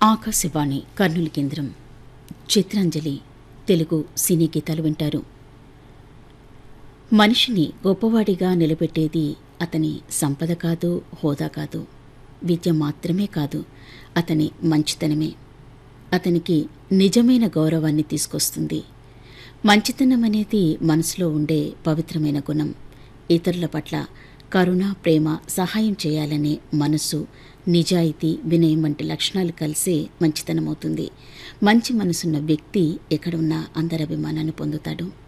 ఆకాశవాణి కర్నూలు కేంద్రం చిత్రాంజలి తెలుగు సినీ గీతాలు వింటారు మనిషిని గొప్పవాడిగా నిలబెట్టేది అతని సంపద కాదు హోదా కాదు విద్య మాత్రమే కాదు అతని మంచితనమే అతనికి నిజమైన గౌరవాన్ని తీసుకొస్తుంది మంచితనం అనేది మనసులో ఉండే పవిత్రమైన గుణం ఇతరుల పట్ల కరుణ ప్రేమ సహాయం చేయాలనే మనసు నిజాయితీ వినయం వంటి లక్షణాలు కలిసే మంచితనం అవుతుంది మంచి మనసున్న వ్యక్తి ఎక్కడున్నా అందరి అభిమానాన్ని పొందుతాడు